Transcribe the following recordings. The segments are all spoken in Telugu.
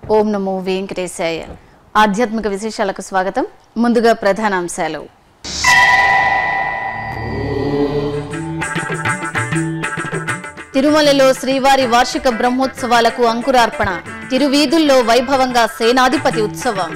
ఓం నమో వెంకటేశాయ ఆధ్యాత్మిక విశేషాలకు స్వాగతం ముందుగా ప్రధానాంశాలు తిరుమలలో శ్రీవారి వార్షిక బ్రహ్మోత్సవాలకు అంకురార్పణ తిరువీధుల్లో వైభవంగా సేనాధిపతి ఉత్సవం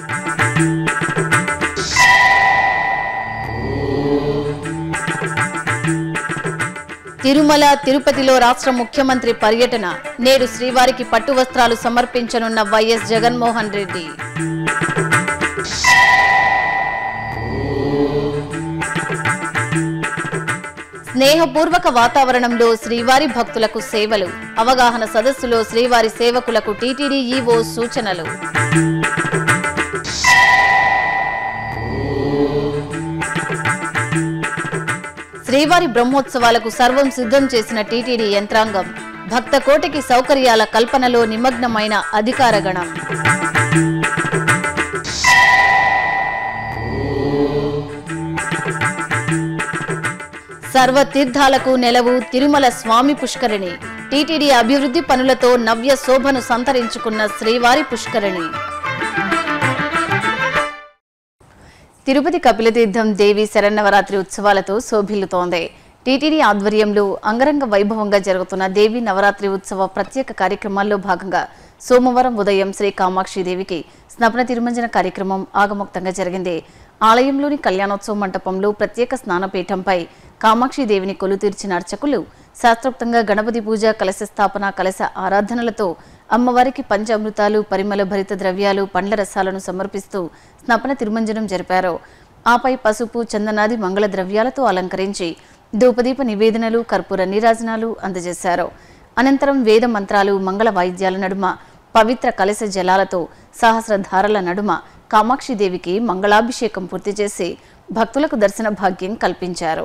తిరుమల తిరుపతిలో రాష్ట్ర ముఖ్యమంత్రి పర్యటన నేడు శ్రీవారికి పట్టు వస్త్రాలు సమర్పించనున్న వైఎస్ జగన్మోహన్ రెడ్డి స్నేహపూర్వక వాతావరణంలో శ్రీవారి భక్తులకు సేవలు అవగాహన సదస్సులో శ్రీవారి సేవకులకు టీటీడీ ఈవో సూచనలు శ్రీవారి బ్రహ్మోత్సవాలకు సర్వం సిద్ధం చేసిన టీటీడీ యంత్రాంగం భక్త కోటికి సౌకర్యాల కల్పనలో నిమగ్నమైన అధికార గణం సర్వ తీర్థాలకు నెలవు తిరుమల స్వామి పుష్కరిణి టీటీడీ అభివృద్ధి పనులతో నవ్య శోభను సంతరించుకున్న శ్రీవారి పుష్కరిణి తిరుపతి కపిలతీర్థం దేవి శరన్నవరాత్రి ఉత్సవాలతో శోభిల్లుతోంది టీటీడీ ఆధ్వర్యంలో అంగరంగ వైభవంగా జరుగుతున్న దేవి నవరాత్రి ఉత్సవ ప్రత్యేక కార్యక్రమాల్లో భాగంగా సోమవారం ఉదయం శ్రీ కామాక్షి దేవికి స్నపన తిరుమంజన కార్యక్రమం ఆగమోక్తంగా జరిగింది ఆలయంలోని కళ్యాణోత్సవ మంటపంలో ప్రత్యేక స్నానపీఠంపై కామాక్షి దేవిని కొలుతీర్చిన అర్చకులు శాస్త్రోక్తంగా గణపతి పూజ కలశ స్థాపన కలశ ఆరాధనలతో అమ్మవారికి పంచామృతాలు పరిమళ భరిత ద్రవ్యాలు పండ్ల రసాలను సమర్పిస్తూ స్నపన తిరుమంజనం జరిపారు ఆపై పసుపు చందనాది మంగళ ద్రవ్యాలతో అలంకరించి ధూపదీప నివేదనలు కర్పూర నీరాజనాలు అందజేశారు అనంతరం వేద మంత్రాలు మంగళ వాయిద్యాల నడుమ పవిత్ర కలశ జలాలతో సహస్రధారల నడుమ కామాక్షిదేవికి మంగళాభిషేకం పూర్తి చేసి భక్తులకు దర్శన భాగ్యం కల్పించారు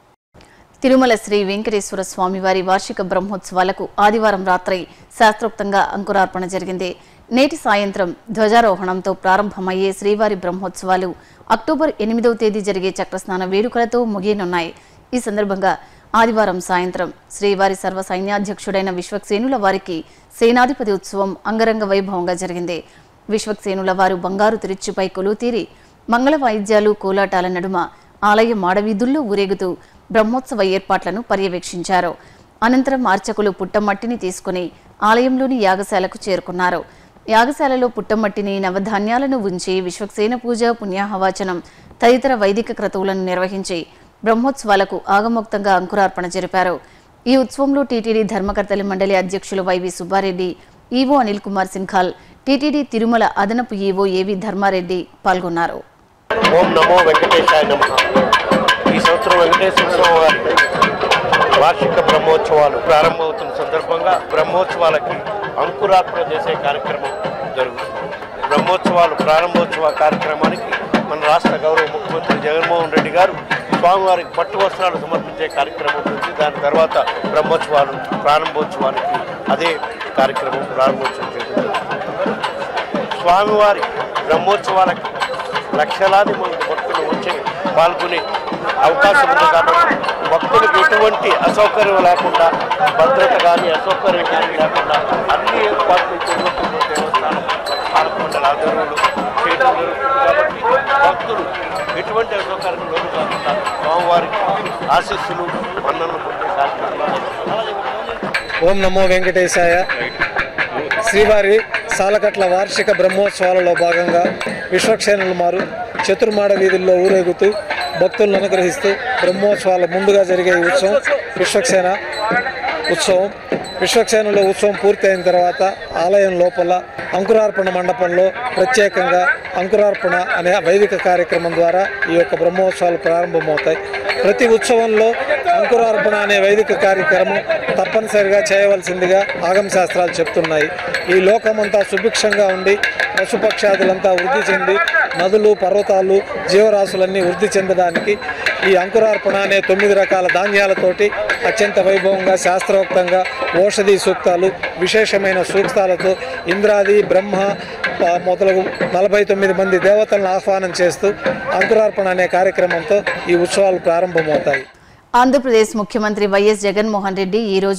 తిరుమల శ్రీ వెంకటేశ్వర స్వామివారి వార్షిక బ్రహ్మోత్సవాలకు ఆదివారం రాత్రి శాస్త్రోక్తంగా అంకురార్పణ జరిగింది నేటి సాయంత్రం ధ్వజారోహణంతో ప్రారంభమయ్యే శ్రీవారి బ్రహ్మోత్సవాలు అక్టోబర్ ఎనిమిదవ తేదీ జరిగే చక్రస్నాన వేడుకలతో ముగియనున్నాయి ఈ సందర్భంగా ఆదివారం సాయంత్రం శ్రీవారి సర్వ సైన్యాధ్యక్షుడైన విశ్వక్సేనుల వారికి సేనాధిపతి ఉత్సవం అంగరంగ వైభవంగా జరిగింది విశ్వక్సేనుల వారు బంగారు తిరుచుపై కొలుతీరి మంగళ వాయిద్యాలు కోలాటాల నడుమ ఆలయ మాడవీధుల్లో ఊరేగుతూ బ్రహ్మోత్సవ ఏర్పాట్లను పర్యవేక్షించారు అనంతరం అర్చకులు పుట్టమట్టిని తీసుకుని ఆలయంలోని యాగశాలకు చేరుకున్నారు యాగశాలలో పుట్టమట్టిని నవధాన్యాలను ఉంచి విశ్వక్సేన పూజ పుణ్యాహవాచనం తదితర వైదిక క్రతువులను నిర్వహించి బ్రహ్మోత్సవాలకు ఆగమోక్తంగా అంకురార్పణ జరిపారు ఈ ఉత్సవంలో టీటీడీ ధర్మకర్తల మండలి అధ్యక్షులు YV Subbareddy EO Anil Kumar Singhal TTD Tirumala అదనపు ఈవో ఏవి ధర్మారెడ్డి పాల్గొన్నారు ఓం నమో వెంకటేశాయ నమ ఈ సంవత్సరం వెంకటేశ్వర స్వామి వారి వార్షిక బ్రహ్మోత్సవాలు ప్రారంభమవుతున్న సందర్భంగా బ్రహ్మోత్సవాలకి అంకురార్పణ చేసే కార్యక్రమం జరుగుతుంది బ్రహ్మోత్సవాలు ప్రారంభోత్సవ కార్యక్రమానికి మన రాష్ట్ర గౌరవ ముఖ్యమంత్రి జగన్మోహన్ రెడ్డి గారు స్వామివారికి పట్టు వస్త్రాలు సమర్పించే కార్యక్రమం ఉంటుంది దాని తర్వాత బ్రహ్మోత్సవాలు ప్రారంభోత్సవానికి అదే కార్యక్రమం ప్రారంభోత్సవం చేయడం జరుగుతుంది. స్వామివారి బ్రహ్మోత్సవాలకి లక్షలాది మంది భక్తులు వచ్చి పాల్గొనే అవకాశం ఉంది కాబట్టి భక్తులకు ఎటువంటి అసౌకర్యం లేకుండా భద్రత కానీ అసౌకర్యం కానీ లేకుండా అన్ని ఏర్పాట్లు తిరుపతి దేవస్థానం పాలకొండల ఆధ్వర్యంలో చేయడం జరుగుతుంది కాబట్టి భక్తులు ఎటువంటి అసౌకర్యం లోను కాకుండా స్వామివారికి ఆశీస్సులు మన్ననలు పొందే కార్యక్రమాలు అలాగే ఓం నమో వెంకటేశాయ శ్రీవారి సాలకట్ల వార్షిక బ్రహ్మోత్సవాలలో భాగంగా విశ్వక్షేణులు మారు చతుర్మాడ వీధుల్లో ఊరేగుతూ భక్తులను అనుగ్రహిస్తూ బ్రహ్మోత్సవాల ముందుగా జరిగే ఈ ఉత్సవం విశ్వక్సేన ఉత్సవం విశ్వక్సేనలో ఉత్సవం పూర్తయిన తర్వాత ఆలయం లోపల అంకురార్పణ మండపంలో ప్రత్యేకంగా అంకురార్పణ అనే వైదిక కార్యక్రమం ద్వారా ఈ యొక్క బ్రహ్మోత్సవాలు ప్రారంభమవుతాయి ప్రతి ఉత్సవంలో అంకురార్పణ అనే వైదిక కార్యక్రమం తప్పనిసరిగా చేయవలసిందిగా ఆగమ శాస్త్రాలు చెప్తున్నాయి ఈ లోకమంతా సుభిక్షంగా ఉండి పశుపక్షాదులంతా వృద్ధి చెంది నదులు పర్వతాలు జీవరాశులన్నీ వృద్ధి చెందడానికి ఈ అంకురార్పణ అనే తొమ్మిది రకాల ధాన్యాలతోటి అత్యంత వైభవంగా శాస్త్రోక్తంగా ఓషధి సూక్తాలు విశేషమైన సూక్తాలతో ఇంద్రాది బ్రహ్మ ప- మొదలగు నలభై తొమ్మిది మంది దేవతలను ఆహ్వానం చేస్తూ అంకురార్పణ అనే కార్యక్రమంతో ఈ ఉత్సవాలు ప్రారంభమవుతాయి ఆంధ్రప్రదేశ్ ముఖ్యమంత్రి వైఎస్ జగన్మోహన్ రెడ్డి ఈ రోజు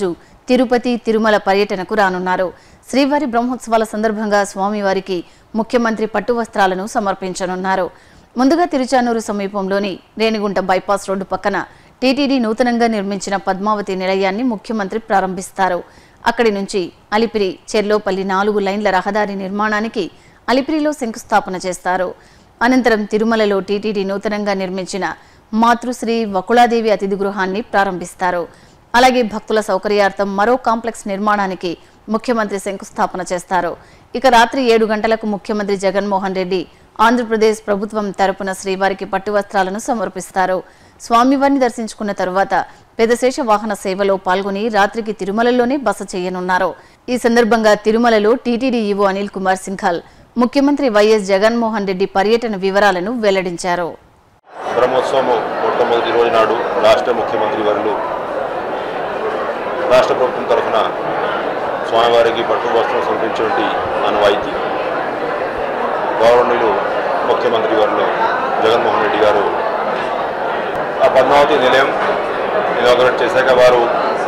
తిరుపతి తిరుమల పర్యటనకు రానున్నారు శ్రీవారి బ్రహ్మోత్సవాల సందర్భంగా స్వామివారికి ముఖ్యమంత్రి పట్టు వస్త్రాలను సమర్పించనున్నారు ముందుగా తిరుచానూరు సమీపంలోని రేణిగుంట బైపాస్ రోడ్డు పక్కన టీటీడీ నూతనంగా నిర్మించిన పద్మావతి నిలయాన్ని ముఖ్యమంత్రి ప్రారంభిస్తారు అక్కడి నుంచి అలిపిరి చెర్లోపల్లి నాలుగు లైన్ల రహదారి నిర్మాణానికి అలిపిరిలో శంకుస్థాపన చేస్తారు అనంతరం తిరుమలలో టీటీడీ నూతనంగా నిర్మించిన మాతృశ్రీ వకుళాదేవి అతిథి గృహాన్ని ప్రారంభిస్తారు అలాగే భక్తుల సౌకర్యార్థం మరో కాంప్లెక్స్ నిర్మాణానికి ముఖ్యమంత్రి శంకుస్థాపన చేస్తారు ఇక రాత్రి ఏడు గంటలకు ముఖ్యమంత్రి జగన్మోహన్ రెడ్డి ఆంధ్రప్రదేశ్ ప్రభుత్వం తరపున శ్రీవారికి పట్టు వస్త్రాలను సమర్పిస్తారు స్వామివారిని దర్శించుకున్న తరువాత పెదశేష వాహన సేవలో పాల్గొని రాత్రికి తిరుమలలోనే బస చేయనున్నారు ఈ సందర్భంగా తిరుమలలో టీటీడీ ఈవో అనిల్ కుమార్ సింఘాల్ ముఖ్యమంత్రి వైఎస్ జగన్మోహన్ రెడ్డి పర్యటన వివరాలను వెల్లడించారు బ్రహ్మోత్సవం మొట్టమొదటి రోజు నాడు రాష్ట్ర ముఖ్యమంత్రి వర్యులు రాష్ట్ర ప్రభుత్వం తరఫున స్వామివారికి పట్టు వస్త్రం సమర్పించేటువంటి అనువాయితీ గౌరవనీయులు ముఖ్యమంత్రి వర్యులు జగన్మోహన్ రెడ్డి గారు ఆ పద్మావతి నిలయం ఇనాగరేట్ చేశాక వారు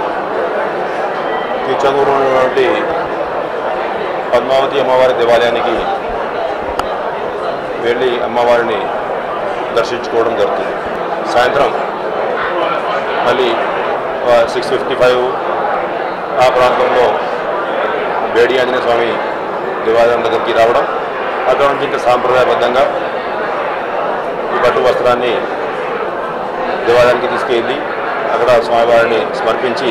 తిరుచందూరు ఉన్నటువంటి పద్మావతి అమ్మవారి దేవాలయానికి వెళ్ళి అమ్మవారిని దర్శించుకోవడం జరుగుతుంది సాయంత్రం మళ్ళీ సిక్స్ ఫిఫ్టీ ఫైవ్ ఆ ప్రాంతంలో వేడి ఆంజనేయ స్వామి దేవాలయం దగ్గరికి రావడం అక్కడ నుంచి ఇంకా సాంప్రదాయబద్ధంగా ఈ పట్టు వస్త్రాన్ని దేవాలయానికి తీసుకెళ్ళి అక్కడ స్వామివారిని సమర్పించి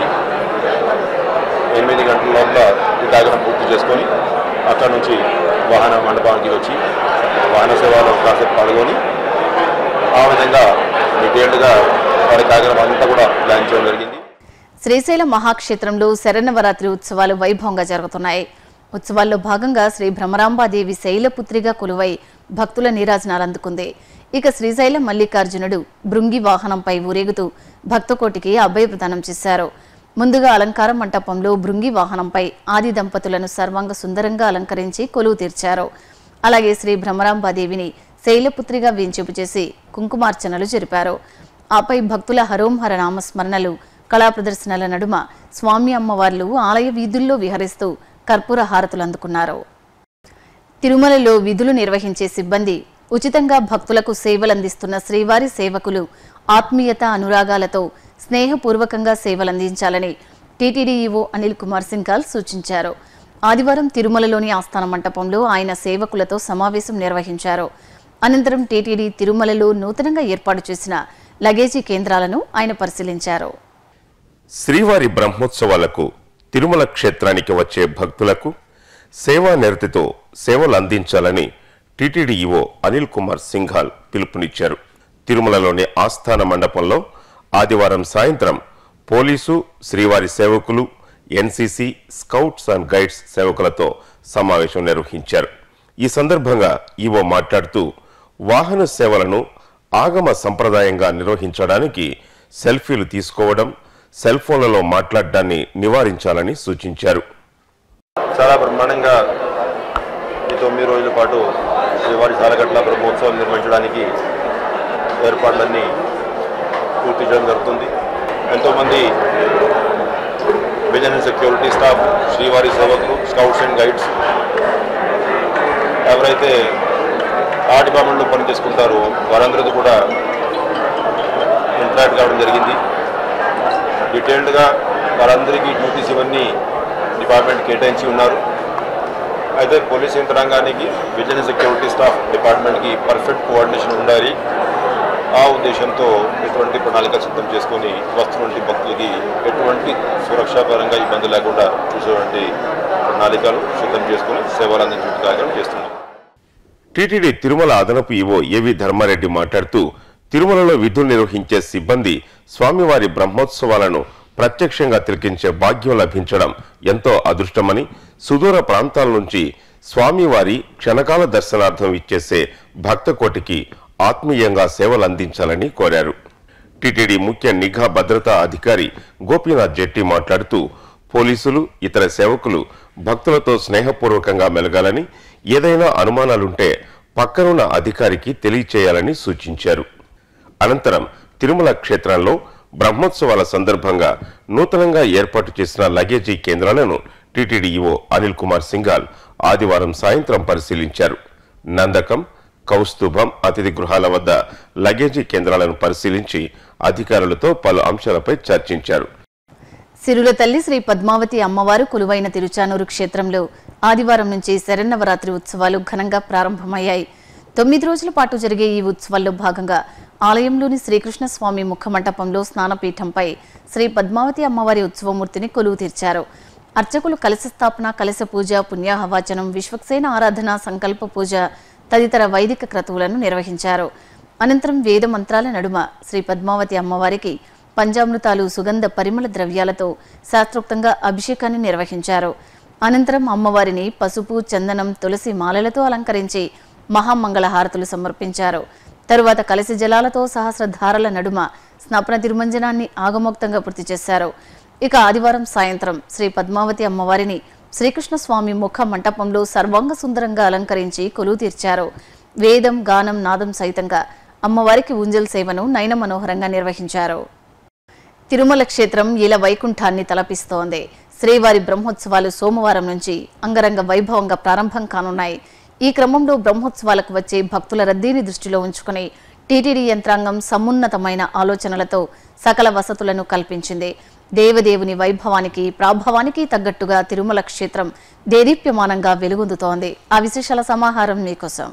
ఎనిమిది గంటల లోపల ఈ కార్యక్రమం పూర్తి చేసుకొని అక్కడ నుంచి వాహన మండపానికి వచ్చి వాహన సేవలో కాసేపు పాల్గొని ఆ విధంగా డీటెయిల్డ్గా వారి కార్యక్రమం అంతా కూడా ప్లాన్ చేయడం జరిగింది శ్రీశైలం మహాక్షేత్రంలో శరన్నవరాత్రి ఉత్సవాలు వైభవంగా జరుగుతున్నాయి ఉత్సవాల్లో భాగంగా శ్రీ భ్రమరాంబాదేవి శైలపుత్రిగా కొలువై భక్తుల నీరాజనాలు అందుకుంది ఇక శ్రీశైలం మల్లికార్జునుడు భృంగి వాహనంపై ఊరేగుతూ భక్తకోటికి అభయ ప్రదానం చేశారు ముందుగా అలంకార మంటపంలో భృంగి వాహనంపై ఆది దంపతులను సర్వాంగ సుందరంగా అలంకరించి కొలువు తీర్చారు అలాగే శ్రీ భ్రమరాంబాదేవిని శైలపుత్రిగా వేంచేపు చేసి కుంకుమార్చనలు జరిపారు ఆపై భక్తుల హరోంహర నామస్మరణలు కళా ప్రదర్శనల నడుమ స్వామి అమ్మవార్లు ఆలయ వీధుల్లో విహరిస్తూ కర్పూర హారతులు అందుకున్నారు తిరుమలలో విధులు నిర్వహించే సిబ్బంది ఉచితంగా భక్తులకు సేవలందిస్తున్న శ్రీవారి సేవకులు ఆత్మీయత అనురాగాలతో స్నేహపూర్వకంగా సేవలందించాలని టీటీడీ ఈవో అనిల్ కుమార్ సింఘాల్ సూచించారు ఆదివారం తిరుమలలోని ఆస్థాన మంటపంలో ఆయన సేవకులతో సమావేశం నిర్వహించారు అనంతరం టీటీడీ తిరుమలలో నూతనంగా ఏర్పాటు చేసిన లగేజీ కేంద్రాలను ఆయన పరిశీలించారు శ్రీవారి బ్రహ్మోత్సవాలకు తిరుమల క్షేత్రానికి వచ్చే భక్తులకు సేవా నిరతితో సేవలు అందించాలని టీటీడీ ఈవో అనిల్ కుమార్ సింఘాల్ పిలుపునిచ్చారు తిరుమలలోని ఆస్థాన మండపంలో ఆదివారం సాయంత్రం పోలీసు శ్రీవారి సేవకులు ఎన్సీసీ స్కౌట్స్ అండ్ గైడ్స్ సేవకులతో సమావేశం నిర్వహించారు ఈ సందర్భంగా ఈవో మాట్లాడుతూ వాహన సేవలను ఆగమ సంప్రదాయంగా నిర్వహించడానికి సెల్ఫీలు తీసుకోవడం సెల్ ఫోన్లలో మాట్లాడడాన్ని నివారించాలని సూచించారు చాలా బ్రహ్మాండంగా ఈ తొమ్మిది రోజుల పాటు శ్రీవారి సాలగట్ల బ్రహ్మోత్సవం నిర్వహించడానికి ఏర్పాట్లన్నీ పూర్తి చేయడం జరుగుతుంది ఎంతోమంది విజిలెన్స్ సెక్యూరిటీ స్టాఫ్ శ్రీవారి సేవకులు స్కౌట్స్ అండ్ గైడ్స్ ఎవరైతే ఆ డిపార్ట్మెంట్లో పని చేసుకుంటారో వారందరితో కూడా ఇంటరాక్ట్ కావడం జరిగింది డీటెయిల్డ్గా వారందరికీ డ్యూటీస్ ఇవన్నీ డిపార్ట్మెంట్ కేటాయించి ఉన్నారు అయితే పోలీస్ యంత్రాంగానికి విజిలెన్స్ సెక్యూరిటీ స్టాఫ్ డిపార్ట్మెంట్కి పర్ఫెక్ట్ కోఆర్డినేషన్ ఉండాలి ఆ ఉద్దేశంతో ఎటువంటి ప్రణాళిక సిద్ధం చేసుకొని వస్తున్నటువంటి భక్తులకి ఎటువంటి సురక్షాపరంగా ఇబ్బంది లేకుండా చూసేటువంటి ప్రణాళికలు సిద్ధం చేసుకొని సేవలు అందించే కార్యక్రమం చేస్తున్నాం టీటీడీ తిరుమల అదనపు ఈవో ఏవి ధర్మారెడ్డి మాట్లాడుతూ తిరుమలలో విధులు నిర్వహించే సిబ్బంది స్వామివారి బ్రహ్మోత్సవాలను ప్రత్యక్షంగా తిలకించే భాగ్యం లభించడం ఎంతో అదృష్టమని సుదూర ప్రాంతాల నుంచి స్వామివారి క్షణకాల దర్శనార్థం ఇచ్చేసే భక్త కోటికి ఆత్మీయంగా సేవలు అందించాలని కోరారు టీటీడీ ముఖ్య నిఘా భద్రతా అధికారి గోపీనాథ్ జెట్టి మాట్లాడుతూ పోలీసులు ఇతర సేవకులు భక్తులతో స్నేహపూర్వకంగా మెలగాలని ఏదైనా అనుమానాలుంటే పక్కనున్న అధికారికి తెలియచేయాలని సూచించారు అనంతరం తిరుమల క్షేత్రంలో బ్రహ్మోత్సవాల సందర్భంగా నూతనంగా ఏర్పాటు చేసిన లగేజీ కేంద్రాలను టీటీడీఈఓ అనిల్ కుమార్ సింగాల్ ఆదివారం సాయంత్రం పరిశీలించారు నందకం కౌస్తుభం అతిథి గృహాల వద్ద లగేజీ కేంద్రాలను పరిశీలించి అధికారులతో పలు అంశాలపై చర్చించారు సిరుల తల్లి శ్రీ పద్మావతి అమ్మవారు కొలువైన తిరుచానూరు క్షేత్రంలో ఆదివారం నుంచి శరన్నవరాత్రి ఉత్సవాలు ఘనంగా ప్రారంభమయ్యాయి తొమ్మిది రోజుల పాటు జరిగే ఈ ఉత్సవాల్లో భాగంగా ఆలయంలోని శ్రీకృష్ణ స్వామి ముఖమంటపంలో స్నానపీఠంపై శ్రీ పద్మావతి అమ్మవారి ఉత్సవమూర్తిని కొలువు తీర్చారు అర్చకులు కలశ స్థాపన కలశ పూజ పుణ్యాహవాచనం విశ్వక్సేన ఆరాధన సంకల్ప పూజ తదితర వైదిక క్రతువులను నిర్వహించారు అనంతరం వేద మంత్రాల నడుమ శ్రీ పద్మావతి అమ్మవారికి పంచామృతాలు సుగంధ పరిమళ ద్రవ్యాలతో శాస్త్రోక్తంగా అభిషేకాన్ని నిర్వహించారు అనంతరం అమ్మవారిని పసుపు చందనం తులసి మాలలతో అలంకరించి మహామంగళ హారతులు సమర్పించారు తరువాత కలసి జలాలతో సహస్రధారల నడుమ స్నపన తిరుమంజనాన్ని ఆగమోక్తంగా పూర్తి చేశారు ఇక ఆదివారం సాయంత్రం శ్రీ పద్మావతి అమ్మవారిని శ్రీకృష్ణ స్వామి ముఖ మంటపంలో సర్వాంగ సుందరంగా అలంకరించి కొలువు తీర్చారు వేదం గానం నాదం సైతంగా అమ్మవారికి ఊంజల్ సేవను నయన మనోహరంగా నిర్వహించారు తిరుమల క్షేత్రం ఇలా వైకుంఠాన్ని తలపిస్తోంది శ్రీవారి బ్రహ్మోత్సవాలు సోమవారం నుంచి అంగరంగ వైభవంగా ప్రారంభం కానున్నాయి ఈ క్రమంలో బ్రహ్మోత్సవాలకు వచ్చే భక్తుల రద్దీని దృష్టిలో ఉంచుకుని టీటీడీ యంత్రాంగం సమున్నతమైన ఆలోచనలతో సకల వసతులను కల్పించింది దేవదేవుని వైభవానికి ప్రాభవానికి తగ్గట్టుగా తిరుమల క్షేత్రం దేదీప్యమానంగా వెలుగొందుతోంది ఆ విశేషాల సమాహారం మీకోసం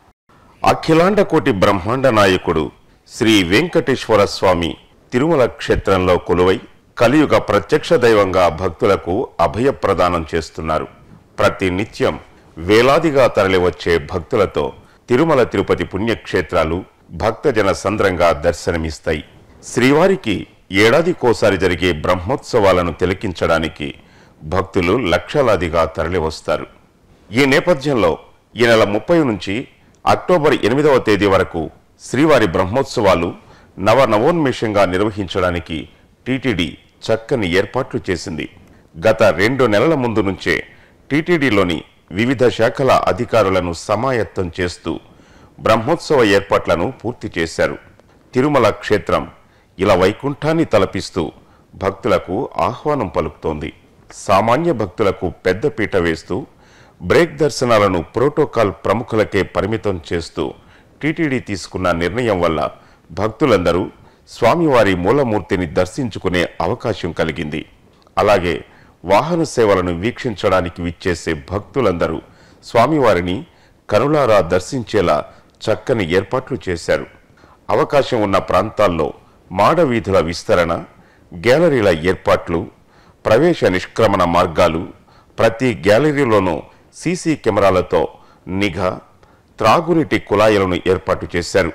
అఖిలాండ కోటి బ్రహ్మాండ నాయకుడు శ్రీ వెంకటేశ్వర స్వామి తిరుమల క్షేత్రంలో కొలువై కలియుగ ప్రత్యక్ష దైవంగా భక్తులకు అభయ ప్రదానం చేస్తున్నారు ప్రతి నిత్యం వేలాదిగా తరలివచ్చే భక్తులతో తిరుమల తిరుపతి పుణ్యక్షేత్రాలు భక్తజన సంద్రంగా దర్శనమిస్తాయి శ్రీవారికి ఏడాదికోసారి జరిగే బ్రహ్మోత్సవాలను తిలకించడానికి భక్తులు లక్షలాదిగా తరలివస్తారు ఈ నేపథ్యంలో ఈ నెల ముప్పై నుంచి అక్టోబర్ ఎనిమిదవ తేదీ వరకు శ్రీవారి బ్రహ్మోత్సవాలు నవ నవోన్మేషంగా నిర్వహించడానికి టీటీడీ చక్కని ఏర్పాట్లు చేసింది గత రెండు నెలల ముందు నుంచే టీటీడీలోని వివిధ శాఖల అధికారులను సమాయత్తం చేస్తూ బ్రహ్మోత్సవ ఏర్పాట్లను పూర్తి చేశారు తిరుమల క్షేత్రం ఇలా వైకుంఠాన్ని తలపిస్తూ భక్తులకు ఆహ్వానం పలుకుతోంది సామాన్య భక్తులకు పెద్దపీట వేస్తూ బ్రేక్ దర్శనాలను ప్రోటోకాల్ ప్రముఖులకే పరిమితం చేస్తూ టీటీడీ తీసుకున్న నిర్ణయం వల్ల భక్తులందరూ స్వామివారి మూలమూర్తిని దర్శించుకునే అవకాశం కలిగింది అలాగే వాహన సేవలను వీక్షించడానికి విచ్చేసే భక్తులందరూ స్వామివారిని కనులారా దర్శించేలా చక్కని ఏర్పాట్లు చేశారు అవకాశం ఉన్న ప్రాంతాల్లో మాడవీధుల విస్తరణ గ్యాలరీల ఏర్పాట్లు ప్రవేశ నిష్క్రమణ మార్గాలు ప్రతి గ్యాలరీలోనూ సీసీ కెమెరాలతో నిఘా త్రాగునీటి కుళాయిలను ఏర్పాటు చేశారు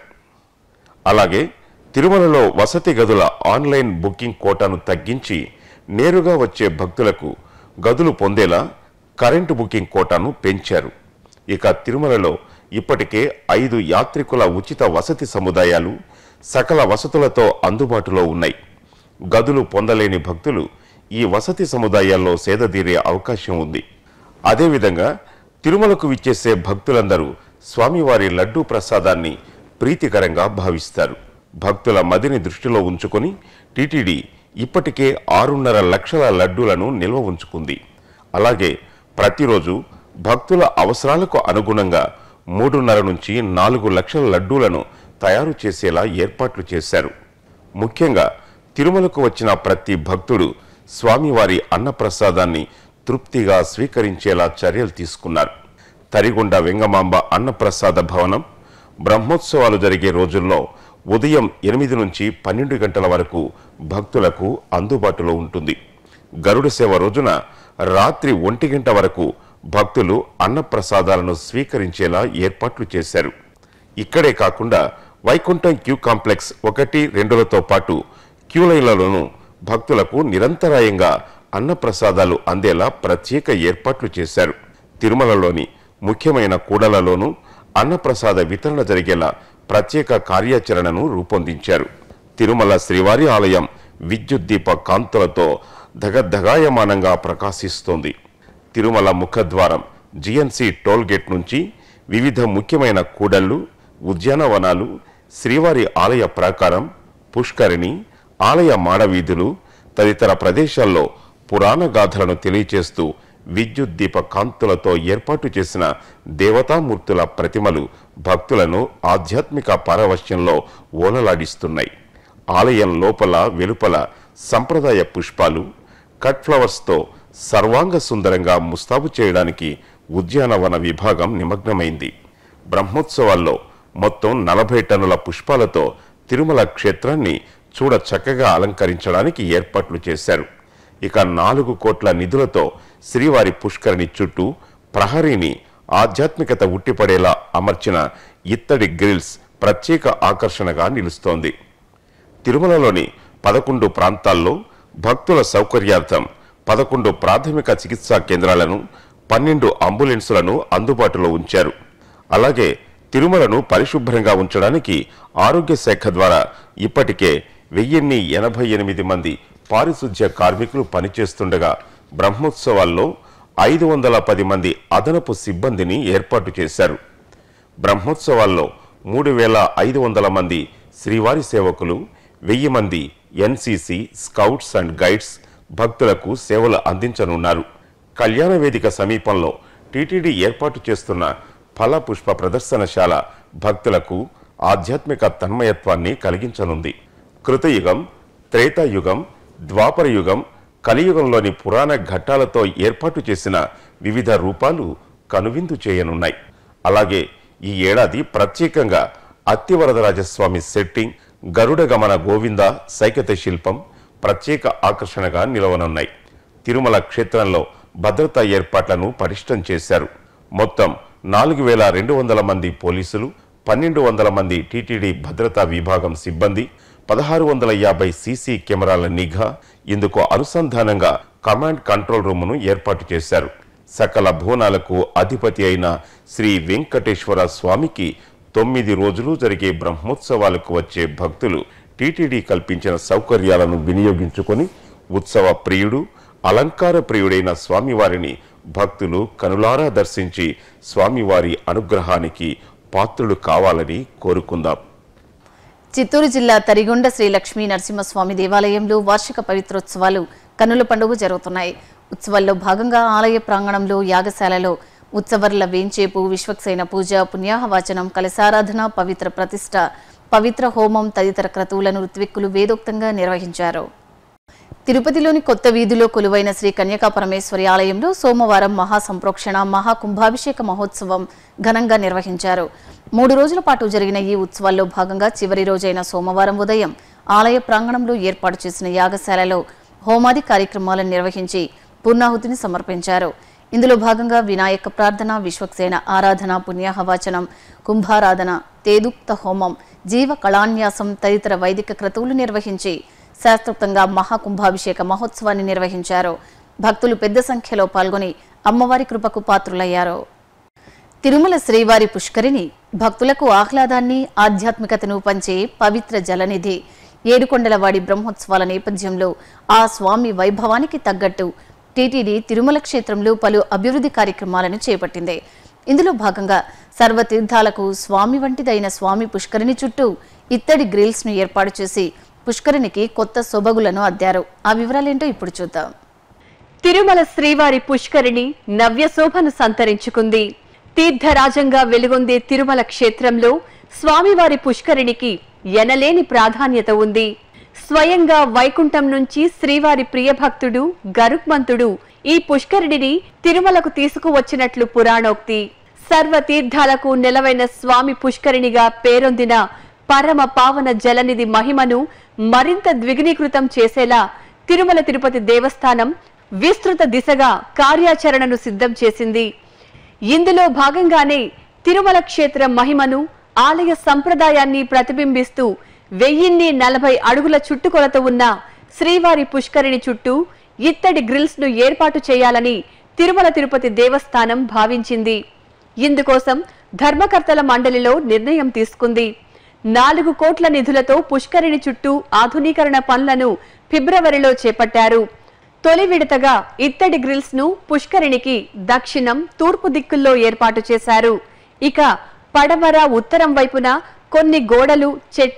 అలాగే తిరుమలలో వసతి గదుల ఆన్లైన్ బుకింగ్ కోటాను తగ్గించి నేరుగా వచ్చే భక్తులకు గదులు పొందేలా కరెంటు బుకింగ్ కోటాను పెంచారు ఇక తిరుమలలో ఇప్పటికే ఐదు యాత్రికుల ఉచిత వసతి సముదాయాలు సకల వసతులతో అందుబాటులో ఉన్నాయి గదులు పొందలేని భక్తులు ఈ వసతి సముదాయాల్లో సేదతీరే అవకాశం ఉంది అదేవిధంగా తిరుమలకు విచ్చేసే భక్తులందరూ స్వామివారి లడ్డూ ప్రసాదాన్ని ప్రీతికరంగా భావిస్తారు భక్తుల మదిని దృష్టిలో ఉంచుకొని టీటీడీ ఇప్పటికే ఆరున్నర లక్షల లడ్డూలను నిల్వ ఉంచుకుంది అలాగే ప్రతిరోజు భక్తుల అవసరాలకు అనుగుణంగా మూడున్నర నుంచి నాలుగు లక్షల లడ్డూలను తయారు చేసేలా ఏర్పాట్లు చేశారు ముఖ్యంగా తిరుమలకు వచ్చిన ప్రతి భక్తుడు స్వామివారి అన్నప్రసాదాన్ని తృప్తిగా స్వీకరించేలా చర్యలు తీసుకున్నారు తరిగొండ వెంగమాంబ అన్నప్రసాద భవనం బ్రహ్మోత్సవాలు జరిగే రోజుల్లో ఉదయం ఎనిమిది నుంచి పన్నెండు గంటల వరకు భక్తులకు అందుబాటులో ఉంటుంది గరుడ సేవ రోజున రాత్రి ఒంటి గంట వరకు భక్తులు అన్నప్రసాదాలను స్వీకరించేలా ఏర్పాట్లు చేశారు ఇక్కడే కాకుండా వైకుంఠం క్యూ కాంప్లెక్స్ ఒకటి రెండులతో పాటు క్యూ లైన్లలోనూ భక్తులకు నిరంతరాయంగా అన్నప్రసాదాలు అందేలా ప్రత్యేక ఏర్పాట్లు చేశారు తిరుమలలోని ముఖ్యమైన కూడలలోనూ అన్నప్రసాద వితరణ జరిగేలా ప్రత్యేక కార్యాచరణను రూపొందించారు తిరుమల శ్రీవారి ఆలయం విద్యుత్ దీప కాంతులతో ధగధగాయమానంగా ప్రకాశిస్తోంది తిరుమల ముఖద్వారం జిఎన్సి టోల్ గేట్ నుంచి వివిధ ముఖ్యమైన కూడళ్లు ఉద్యానవనాలు శ్రీవారి ఆలయ ప్రాకారం పుష్కరిణి ఆలయ మాడవీధులు తదితర ప్రదేశాల్లో పురాణ గాథలను తెలియచేస్తూ విద్యుత్ దీప కాంతులతో ఏర్పాటు చేసిన దేవతామూర్తుల ప్రతిమలు భక్తులను ఆధ్యాత్మిక పారవశ్యంలో ఓలలాడిస్తున్నాయి ఆలయం లోపల వెలుపల సంప్రదాయ పుష్పాలు కట్ ఫ్లవర్స్తో సర్వాంగ సుందరంగా ముస్తాబు చేయడానికి ఉద్యానవన విభాగం నిమగ్నమైంది బ్రహ్మోత్సవాల్లో మొత్తం నలభై టన్నుల పుష్పాలతో తిరుమల క్షేత్రాన్ని చూడ చక్కగా అలంకరించడానికి ఏర్పాట్లు చేశారు ఇక నాలుగు కోట్ల నిధులతో శ్రీవారి పుష్కరిణి చుట్టూ ప్రహరీని ఆధ్యాత్మికత ఉట్టిపడేలా అమర్చిన ఇత్తడి గ్రిల్స్ ప్రత్యేక ఆకర్షణగా నిలుస్తోంది తిరుమలలోని పదకొండు ప్రాంతాల్లో భక్తుల సౌకర్యార్థం పదకొండు ప్రాథమిక చికిత్సా కేంద్రాలను పన్నెండు అంబులెన్సులను అందుబాటులో ఉంచారు అలాగే తిరుమలను పరిశుభ్రంగా ఉంచడానికి ఆరోగ్య శాఖ ద్వారా ఇప్పటికే వెయ్యిన్ని ఎనభై ఎనిమిది మంది పారిశుధ్య కార్మికులు పనిచేస్తుండగా బ్రహ్మోత్సవాల్లో ఐదు వందల పది మంది అదనపు సిబ్బందిని ఏర్పాటు చేశారు బ్రహ్మోత్సవాల్లో మూడు వేల ఐదు వందల మంది శ్రీవారి సేవకులు వెయ్యి మంది ఎన్సిసి స్కౌట్స్ అండ్ గైడ్స్ భక్తులకు సేవలు అందించనున్నారు కళ్యాణ వేదిక సమీపంలో టీటీడీ ఏర్పాటు చేస్తున్న ఫల పుష్ప ప్రదర్శనశాల భక్తులకు ఆధ్యాత్మిక తన్మయత్వాన్ని కలిగించనుంది కృతయుగం త్రేతాయుగం ద్వాపర యుగం కలియుగంలోని పురాణ ఘట్టాలతో ఏర్పాటు చేసిన వివిధ రూపాలు కనువిందు చేయనున్నాయి అలాగే ఈ ఏడాది ప్రత్యేకంగా అత్తివరదరాజస్వామి సెట్టింగ్ గరుడ గమన గోవింద సైకత శిల్పం ప్రత్యేక ఆకర్షణగా నిలవనున్నాయి తిరుమల క్షేత్రంలో భద్రతా ఏర్పాట్లను పటిష్టం చేశారు మొత్తం నాలుగు వేల రెండు వందల మంది పోలీసులు పన్నెండు వందల మంది టీటీడీ భద్రతా విభాగం సిబ్బంది పదహారు వందల యాభై సీసీ కెమెరాల నిఘా ఇందుకు అనుసంధానంగా కమాండ్ కంట్రోల్ రూమును ఏర్పాటు చేశారు సకల భువనాలకు అధిపతి అయిన శ్రీ వెంకటేశ్వర స్వామికి తొమ్మిది రోజులు జరిగే బ్రహ్మోత్సవాలకు వచ్చే భక్తులు టీటీడీ కల్పించిన సౌకర్యాలను వినియోగించుకొని ఉత్సవ ప్రియుడు అలంకార ప్రియుడైన స్వామివారిని భక్తులు కనులారా దర్శించి స్వామివారి అనుగ్రహానికి పాత్రుడు కావాలని కోరుకుందాం చిత్తూరు జిల్లా తరిగొండ శ్రీ లక్ష్మీ నరసింహస్వామి దేవాలయంలో వార్షిక పవిత్రోత్సవాలు కన్నుల పండుగ జరుగుతున్నాయి ఉత్సవాల్లో భాగంగా ఆలయ ప్రాంగణంలో యాగశాలలో ఉత్సవర్ల వేంచేపు విశ్వక్సేన పూజ పుణ్యాహవాచనం కలశారాధన పవిత్ర ప్రతిష్ట పవిత్ర హోమం తదితర క్రతువులను ఋత్విక్కులు వేదోక్తంగా నిర్వహించారు తిరుపతిలోని కొత్త వీధిలో కొలువైన శ్రీ కన్యకా పరమేశ్వరి ఆలయంలో సోమవారం మహాసంప్రోక్షణ మహాకుంభాభిషేక మహోత్సవం ఘనంగా నిర్వహించారు మూడు రోజుల పాటు జరిగిన ఈ ఉత్సవాల్లో భాగంగా చివరి రోజైన సోమవారం ఉదయం ఆలయ ప్రాంగణంలో ఏర్పాటు చేసిన యాగశాలలో హోమాది కార్యక్రమాలను నిర్వహించి పూర్ణాహుతిని సమర్పించారు ఇందులో భాగంగా వినాయక ప్రార్థన విశ్వక్సేన ఆరాధన పుణ్యాహవాచనం కుంభారాధన తేదుక్త హోమం జీవ కళాన్యాసం తదితర వైదిక క్రతువులు నిర్వహించి శాస్త్రోక్తంగా మహాకుంభాభిషేక మహోత్సవాన్ని నిర్వహించారు భక్తులు పెద్ద సంఖ్యలో పాల్గొని అమ్మవారి కృపకు పాత్రులయ్యారు తిరుమల శ్రీవారి పుష్కరిణి భక్తులకు ఆహ్లాదాన్ని ఆధ్యాత్మికతను పంచే పవిత్ర జలనిధి ఏడుకొండలవాడి బ్రహ్మోత్సవాల నేపథ్యంలో ఆ స్వామి వైభవానికి తగ్గట్టు టీటీడీ తిరుమల క్షేత్రంలో పలు అభివృద్ధి కార్యక్రమాలను చేపట్టింది ఇందులో భాగంగా సర్వతీర్థాలకు స్వామి వంటిదైన స్వామి పుష్కరిణి చుట్టూ ఇత్తడి గ్రిల్స్ ను ఏర్పాటు చేసి పుష్కరిణికి కొత్త సొబగులను అద్దారు ఆ వివరాలేంటో ఇప్పుడు చూద్దాం తిరుమల శ్రీవారి పుష్కరిణి నవ్యశోభను సంతరించుకుంది తీర్థరాజంగా వెలుగొందే తిరుమల క్షేత్రంలో స్వామివారి పుష్కరిణికి ఎనలేని ప్రాధాన్యత ఉంది స్వయంగా వైకుంఠం నుంచి శ్రీవారి ప్రియభక్తుడు గరుక్మంతుడు ఈ పుష్కరిణిని తిరుమలకు తీసుకువచ్చినట్లు పురాణోక్తి సర్వ తీర్థాలకు నెలవైన స్వామి పుష్కరిణిగా పేరొందిన పరమ పావన జలనిధి మహిమను మరింత ద్విగుణీకృతం చేసేలా తిరుమల తిరుపతి దేవస్థానం విస్తృత దిశగా కార్యాచరణను సిద్ధం చేసింది ఇందులో భాగంగానే తిరుమల క్షేత్ర మహిమను ఆలయ సంప్రదాయాన్ని ప్రతిబింబిస్తూ వెయ్యిన్ని నలభై అడుగుల చుట్టుకొలత ఉన్న శ్రీవారి పుష్కరిణి చుట్టూ ఇత్తడి గ్రిల్స్ ను ఏర్పాటు చేయాలని తిరుమల తిరుపతి దేవస్థానం భావించింది ఇందుకోసం ధర్మకర్తల మండలిలో నిర్ణయం తీసుకుంది నాలుగు కోట్ల నిధులతో పుష్కరిణి చుట్టూ ఆధునీకరణ పనులను ఫిబ్రవరిలో చేపట్టారు తొలి విడతగా ఇత్తడి గ్రిల్స్ ను పుష్కరిణికి దక్షిణం తూర్పు దిక్కుల్లో ఏర్పాటు చేశారు ఇక పడమర ఉత్తరం వైపున కొన్ని గోడలు చెట్లు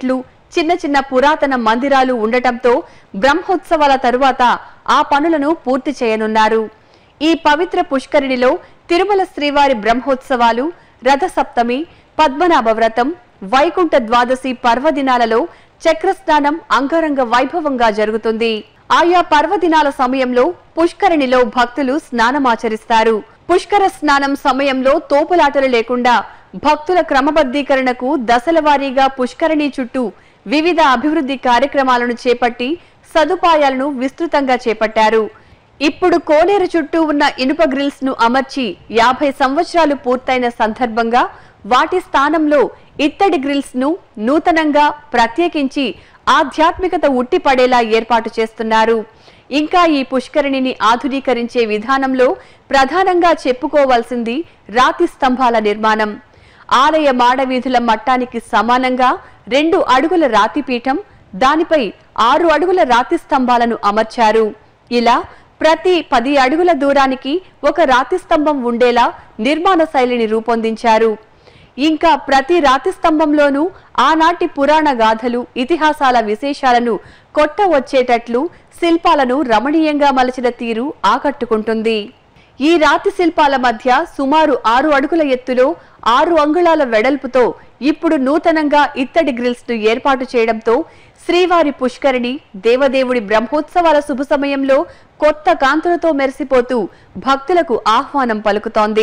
చిన్న చిన్న పురాతన మందిరాలు ఉండటంతో బ్రహ్మోత్సవాల తరువాత ఆ పనులను పూర్తి చేయనున్నారు ఈ పవిత్ర పుష్కరిణిలో తిరుమల శ్రీవారి బ్రహ్మోత్సవాలు రథసప్తమి పద్మనాభ వ్రతం వైకుంఠ ద్వాదశి పర్వదినాలలో చక్రస్నానం అంగరంగ వైభవంగా జరుగుతుంది ఆయా పర్వదినాల సమయంలో పుష్కరిణిలో భక్తులు స్నానమాచరిస్తారు పుష్కర స్నానం సమయంలో తోపులాటలు లేకుండా భక్తుల క్రమబద్ధీకరణకు దశల వారీగా పుష్కరిణి చుట్టూ వివిధ అభివృద్ధి కార్యక్రమాలను చేపట్టి సదుపాయాలను విస్తృతంగా చేపట్టారు ఇప్పుడు కోనేరు చుట్టూ ఉన్న ఇనుప గ్రిల్స్ ను అమర్చి యాభై సంవత్సరాలు పూర్తయిన సందర్భంగా వాటి స్థానంలో ఇత్తడి గ్రిల్స్ ను నూతనంగా ప్రత్యేకించి ఆధ్యాత్మికత ఉట్టిపడేలా ఏర్పాటు చేస్తున్నారు ఇంకా ఈ పుష్కరిణిని ఆధునీకరించే విధానంలో ప్రధానంగా చెప్పుకోవాల్సింది రాతి స్తంభాల నిర్మాణం ఆలయ మాడవీధుల మట్టానికి సమానంగా రెండు అడుగుల రాతి పీఠం దానిపై ఆరు అడుగుల రాతి స్తంభాలను అమర్చారు ఇలా ప్రతి పది అడుగుల దూరానికి ఒక రాతి స్తంభం ఉండేలా నిర్మాణ శైలిని రూపొందించారు ఇంకా ప్రతి రాతి స్తంభంలోనూ ఆనాటి పురాణ గాథలు ఇతిహాసాల విశేషాలను కొట్ట వచ్చేటట్లు శిల్పాలను రమణీయంగా మలచిన తీరు ఆకట్టుకుంటుంది ఈ రాతి శిల్పాల మధ్య సుమారు ఆరు అడుగుల ఎత్తులో ఆరు అంగుళాల వెడల్పుతో ఇప్పుడు నూతనంగా ఇత్తడి గ్రిల్స్ ను ఏర్పాటు చేయడంతో శ్రీవారి పుష్కరిణి దేవదేవుడి బ్రహ్మోత్సవాల శుభ సమయంలో కొత్త కాంతులతో మెరిసిపోతూ భక్తులకు ఆహ్వానం పలుకుతోంది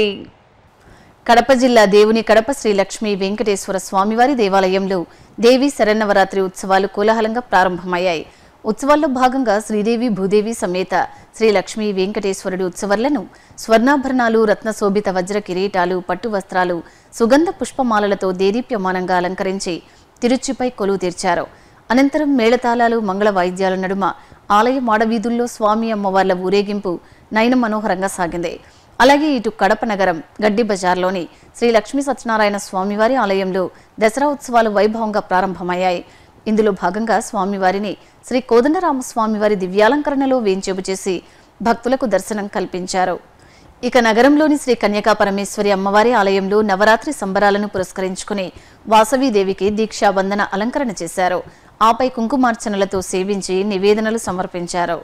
కడప జిల్లా దేవుని కడప శ్రీ లక్ష్మీ వెంకటేశ్వర స్వామివారి దేవాలయంలో దేవి శరన్నవరాత్రి ఉత్సవాలు కోలాహలంగా ప్రారంభమయ్యాయి ఉత్సవాల్లో భాగంగా శ్రీదేవి భూదేవి సమేత శ్రీ లక్ష్మీ వెంకటేశ్వరుడి ఉత్సవాలను స్వర్ణాభరణాలు రత్నశోభిత వజ్ర కిరీటాలు పట్టు వస్త్రాలు సుగంధ పుష్పమాలలతో దేదీప్యమానంగా అలంకరించి తిరుచిపై కొలువు తీర్చారు అనంతరం మేళతాళాలు మంగళ వాయిద్యాల నడుమ ఆలయ మాడవీధుల్లో స్వామి అమ్మవార్ల ఊరేగింపు నయన మనోహరంగా సాగింది అలాగే ఇటు కడప నగరం గడ్డి బజార్లోని శ్రీ లక్ష్మీ సత్యనారాయణ స్వామివారి ఆలయంలో దసరా ఉత్సవాలు వైభవంగా ప్రారంభమయ్యాయి ఇందులో భాగంగా స్వామివారిని శ్రీ కోదండరామ స్వామివారి దివ్యాలంకరణలో వేంచేపు చేసి భక్తులకు దర్శనం కల్పించారు ఇక నగరంలోని శ్రీ కన్యకా పరమేశ్వరి అమ్మవారి ఆలయంలో నవరాత్రి సంబరాలను పురస్కరించుకుని వాసవీదేవికి దీక్షాబంధన అలంకరణ చేశారు ఆపై కుంకుమార్చనలతో సేవించి నివేదనలు సమర్పించారు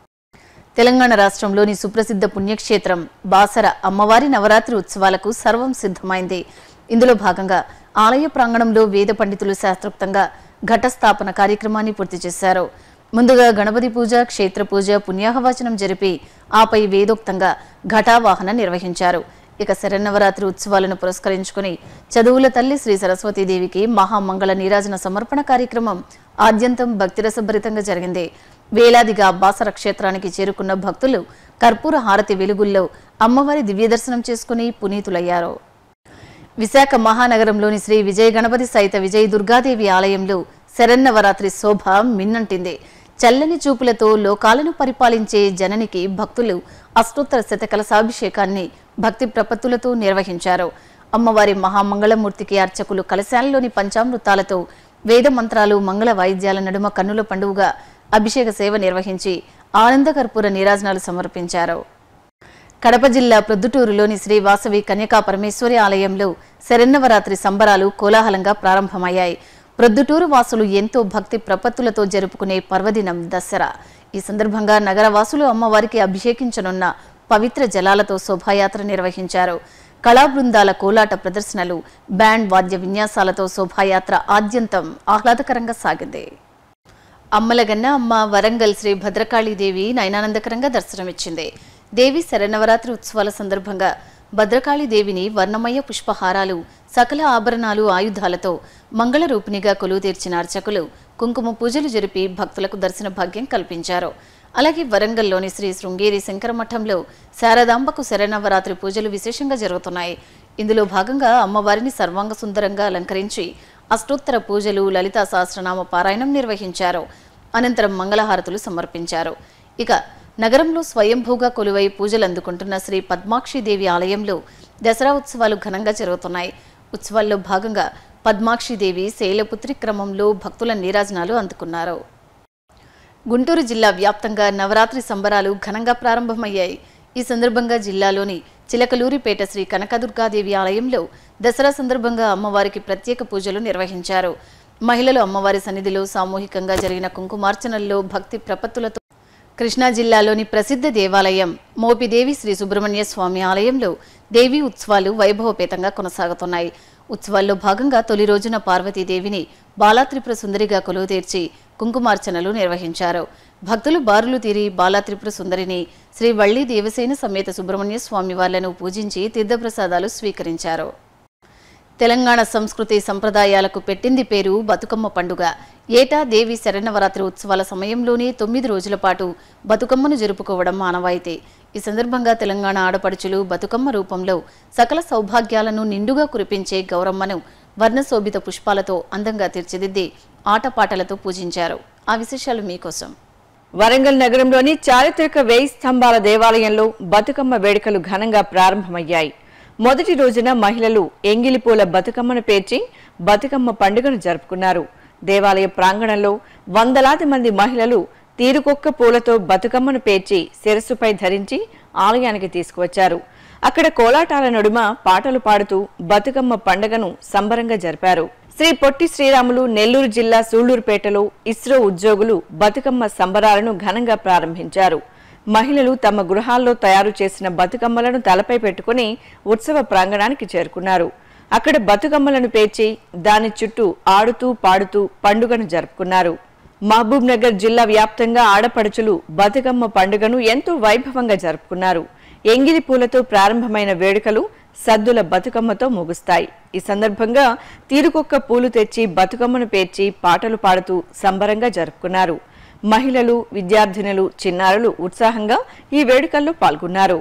తెలంగాణ రాష్ట్రంలోని సుప్రసిద్ధ పుణ్యక్షేత్రం బాసర అమ్మవారి నవరాత్రి ఉత్సవాలకు సర్వం సిద్ధమైంది ఇందులో భాగంగా ఆలయ ప్రాంగణంలో వేద పండితులు శాస్త్రోక్తంగా ఘటస్థాపన కార్యక్రమాన్ని పూర్తి చేశారు ముందుగా గణపతి పూజ క్షేత్ర పూజ పుణ్యాహవచనం జరిపి ఆపై వేదోక్తంగా ఘటావాహన నిర్వహించారు ఇక శరన్నవరాత్రి ఉత్సవాలను పురస్కరించుకుని చదువుల తల్లి శ్రీ సరస్వతీదేవికి మహామంగళ నీరాజన సమర్పణ కార్యక్రమం ఆద్యంతం భక్తిరసభరితంగా జరిగింది వేలాదిగా బాసర క్షేత్రానికి చేరుకున్న భక్తులు కర్పూర హారతి వెలుగుల్లో అమ్మవారి దివ్య దర్శనం చేసుకుని పునీతులయ్యారు విశాఖ మహానగరంలోని శ్రీ విజయ గణపతి సైత విజయ దుర్గాదేవి ఆలయంలో శరన్నవరాత్రి శోభ మిన్నంటింది చల్లని చూపులతో లోకాలను పరిపాలించే జననికి భక్తులు అష్టోత్తర శతకలసాభిషేకాన్ని భక్తి ప్రపత్తులతో నిర్వహించారు అమ్మవారి మహామంగళమూర్తికి అర్చకులు కలశాలలోని పంచామృతాలతో వేద మంత్రాలు మంగళ వాయిద్యాల నడుమ కన్నుల పండుగగా అభిషేక సేవ నిర్వహించి ఆనంద కర్పూర నీరాజనాలు సమర్పించారు కడప జిల్లా ప్రొద్దుటూరులోని శ్రీ వాసవి కన్యకా పరమేశ్వరి ఆలయంలో శరన్నవరాత్రి సంబరాలు కోలాహలంగా ప్రారంభమయ్యాయి ప్రొద్దుటూరు వాసులు ఎంతో భక్తి ప్రపత్తులతో జరుపుకునే పర్వదినం దసరా ఈ సందర్భంగా నగర వాసులు అమ్మవారికి అభిషేకించనున్న పవిత్ర జలాలతో శోభాయాత్ర నిర్వహించారు కళా బృందాల కోలాట ప్రదర్శనలు బ్యాండ్ వాద్య విన్యాసాలతో శోభాయాత్ర ఆద్యంతం ఆహ్లాదకరంగా సాగింది అమ్మలగన్న అమ్మ వరంగల్ శ్రీ భద్రకాళీదేవి నయనానందకరంగా దర్శనమిచ్చింది దేవి శరన్నవరాత్రి ఉత్సవాల సందర్భంగా భద్రకాళీదేవిని వర్ణమయ పుష్పహారాలు సకల ఆభరణాలు ఆయుధాలతో మంగళ రూపిణిగా కొలువు తీర్చిన అర్చకులు కుంకుమ పూజలు జరిపి భక్తులకు దర్శన భాగ్యం కల్పించారు అలాగే వరంగల్లోని శ్రీ శృంగేరి శంకర మఠంలో శారదాంబకు శరన్నవరాత్రి పూజలు విశేషంగా జరుగుతున్నాయి ఇందులో భాగంగా అమ్మవారిని సర్వాంగ సుందరంగా అలంకరించి అష్టోత్తర పూజలు లలితా సహస్రనామ పారాయణం నిర్వహించారు అనంతరం మంగళహారతులు సమర్పించారు ఇక నగరంలో స్వయంభూగా కొలువై పూజలు అందుకుంటున్న శ్రీ పద్మాక్షిదేవి ఆలయంలో దసరా ఉత్సవాలు ఘనంగా జరుగుతున్నాయి ఉత్సవాల్లో భాగంగా పద్మాక్షిదేవి శైలపుత్రి క్రమంలో భక్తుల నీరాజనాలు అందుకున్నారు గుంటూరు జిల్లా వ్యాప్తంగా నవరాత్రి సంబరాలు ఘనంగా ప్రారంభమయ్యాయి ఈ సందర్భంగా జిల్లాలోని చిలకలూరిపేట శ్రీ కనకదుర్గాదేవి ఆలయంలో దసరా సందర్భంగా అమ్మవారికి ప్రత్యేక పూజలు నిర్వహించారు మహిళలు అమ్మవారి సన్నిధిలో సామూహికంగా జరిగిన కుంకుమార్చనల్లో భక్తి ప్రపత్తులతో కృష్ణా జిల్లాలోని ప్రసిద్ధ దేవాలయం మోపిదేవి శ్రీ సుబ్రహ్మణ్య స్వామి ఆలయంలో దేవీ ఉత్సవాలు వైభవపేతంగా కొనసాగుతున్నాయి ఉత్సవాల్లో భాగంగా తొలి రోజున పార్వతీదేవిని బాలాత్రిపుర సుందరిగా కొలువు తీర్చి కుంకుమార్చనలు నిర్వహించారు భక్తులు బారులు తీరి బాలాత్రిపుర సుందరిని శ్రీ వల్లి దేవసేన సమేత సుబ్రహ్మణ్య స్వామి వార్లను పూజించి తీర్థప్రసాదాలు స్వీకరించారు తెలంగాణ సంస్కృతి సంప్రదాయాలకు పెట్టింది పేరు బతుకమ్మ పండుగ ఏటా దేవి శరణవరాత్రి ఉత్సవాల సమయంలోనే తొమ్మిది రోజుల పాటు బతుకమ్మను జరుపుకోవడం ఆనవాయితీ ఈ సందర్భంగా తెలంగాణ ఆడపడుచులు బతుకమ్మ రూపంలో సకల సౌభాగ్యాలను నిండుగా కురిపించే గౌరమ్మను వర్ణశోభిత పుష్పాలతో అందంగా తీర్చిదిద్ది ఆటపాటలతో పూజించారు ఆ విశేషాలు మీకోసం వరంగల్ నగరంలోని చారిత్రక వేయి స్తంభాల దేవాలయంలో బతుకమ్మ వేడుకలు ఘనంగా ప్రారంభమయ్యాయి మొదటి రోజున మహిళలు ఎంగిలిపూల బతుకమ్మను పేర్చి బతుకమ్మ పండుగను జరుపుకున్నారు దేవాలయ ప్రాంగణంలో వందలాది మంది మహిళలు తీరుకొక్క పూలతో బతుకమ్మను పేర్చి శిరస్సుపై ధరించి ఆలయానికి తీసుకువచ్చారు అక్కడ కోలాటాల నడుమ పాటలు పాడుతూ బతుకమ్మ పండుగను సంబరంగా జరిపారు శ్రీ పొట్టి శ్రీరాములు నెల్లూరు జిల్లా సూళ్లూరుపేటలో ఇస్రో ఉద్యోగులు బతుకమ్మ సంబరాలను ఘనంగా ప్రారంభించారు మహిళలు తమ గృహాల్లో తయారు చేసిన బతుకమ్మలను తలపై పెట్టుకుని ఉత్సవ ప్రాంగణానికి చేరుకున్నారు అక్కడ బతుకమ్మలను పేర్చి దాని చుట్టూ ఆడుతూ పాడుతూ పండుగను జరుపుకున్నారు మహబూబ్ నగర్ జిల్లా వ్యాప్తంగా ఆడపడుచులు బతుకమ్మ పండుగను ఎంతో వైభవంగా జరుపుకున్నారు ఎంగిలి పూలతో ప్రారంభమైన వేడుకలు సద్దుల బతుకమ్మతో ముగుస్తాయి ఈ సందర్భంగా తీరుకొక్క పూలు తెచ్చి బతుకమ్మను పేర్చి పాటలు పాడుతూ సంబరంగా జరుపుకున్నారు మహిళలు విద్యార్థినులు చిన్నారులు ఉత్సాహంగా ఈ వేడుకల్లో పాల్గొన్నారు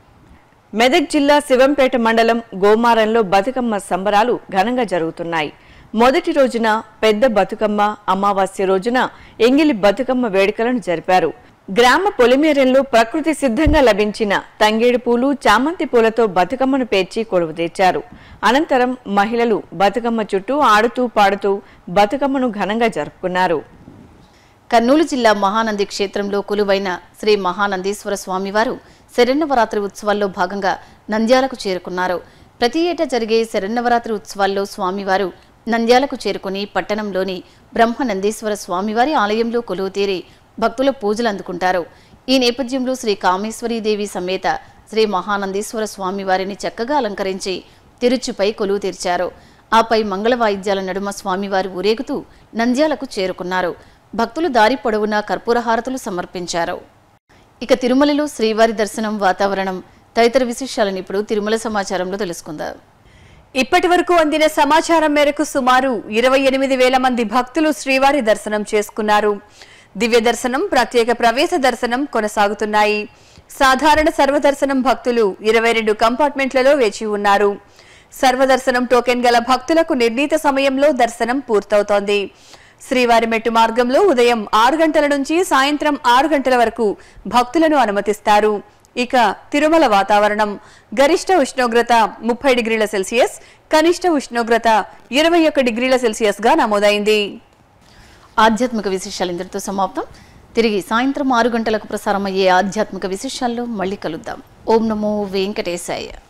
మెదక్ జిల్లా శివంపేట మండలం గోమారంలో బతుకమ్మ సంబరాలు ఘనంగా జరుగుతున్నాయి మొదటి రోజున పెద్ద బతుకమ్మ అమావాస్య రోజున ఎంగిలి బతుకమ్మ వేడుకలను జరిపారు గ్రామ పొలిమేరంలో ప్రకృతి సిద్ధంగా లభించిన తంగేడు పూలు చామంతి పూలతో బతుకమ్మను పేర్చి కొలువు తెచ్చారు అనంతరం మహిళలు బతుకమ్మ చుట్టూ ఆడుతూ పాడుతూ బతుకమ్మను ఘనంగా జరుపుకున్నారు కర్నూలు జిల్లా మహానంది క్షేత్రంలో కొలువైన శ్రీ మహానందీశ్వర స్వామివారు శరన్నవరాత్రి ఉత్సవాల్లో భాగంగా నంద్యాలకు చేరుకున్నారు ప్రతి ఏటా జరిగే శరన్నవరాత్రి ఉత్సవాల్లో స్వామివారు నంద్యాలకు చేరుకుని పట్టణంలోని బ్రహ్మనందీశ్వర స్వామివారి ఆలయంలో కొలువు తీరి భక్తుల పూజలు అందుకుంటారు ఈ నేపథ్యంలో శ్రీ కామేశ్వరీదేవి సమేత శ్రీ మహానందీశ్వర స్వామివారిని చక్కగా అలంకరించి తిరుచుపై కొలువు తీర్చారు ఆపై మంగళ వాయిద్యాల నడుమ స్వామివారు ఊరేగుతూ నంద్యాలకు చేరుకున్నారు భక్తులు దారి పొడవునా కర్పూర హారతులు సమర్పించారు ఇక తిరుమలలో శ్రీవారి దర్శనం వాతావరణం తదితర విశేషాలను ఇప్పుడు తిరుమల సమాచారంలో తెలుసుకుందాం ఇప్పటి వరకు అందిన సమాచారం మేరకు సుమారు ఇరవై ఎనిమిది వేల మంది భక్తులు శ్రీవారి దర్శనం చేసుకున్నారు దివ్య దర్శనం ప్రత్యేక ప్రవేశ దర్శనం కొనసాగుతున్నాయి సాధారణ సర్వదర్శనం భక్తులు ఇరవై రెండు కంపార్ట్మెంట్లలో వేచి ఉన్నారు సర్వదర్శనం టోకెన్ గల భక్తులకు నిర్ణీత సమయంలో దర్శనం పూర్తవుతోంది శ్రీవారి మెట్టు మార్గంలో ఉదయం ఆరు గంటల నుంచి సాయంత్రం ఆరు గంటల వరకు భక్తులను అనుమతిస్తారు ఇక తిరుమల వాతావరణం గరిష్ట ఉష్ణోగ్రత ముప్పై డిగ్రీల సెల్సియస్ కనిష్ట ఉష్ణోగ్రత ఇరవై ఒక్క డిగ్రీల సెల్సియస్ గా నమోదైంది ఆధ్యాత్మిక విశేషాలు ఇంతటితో సమాప్తం తిరిగి సాయంత్రం ఆరు గంటలకు ప్రసారం అయ్యే ఆధ్యాత్మిక విశేషాల్లో మళ్ళీ కలుద్దాం ఓం నమో వెంకటేశాయ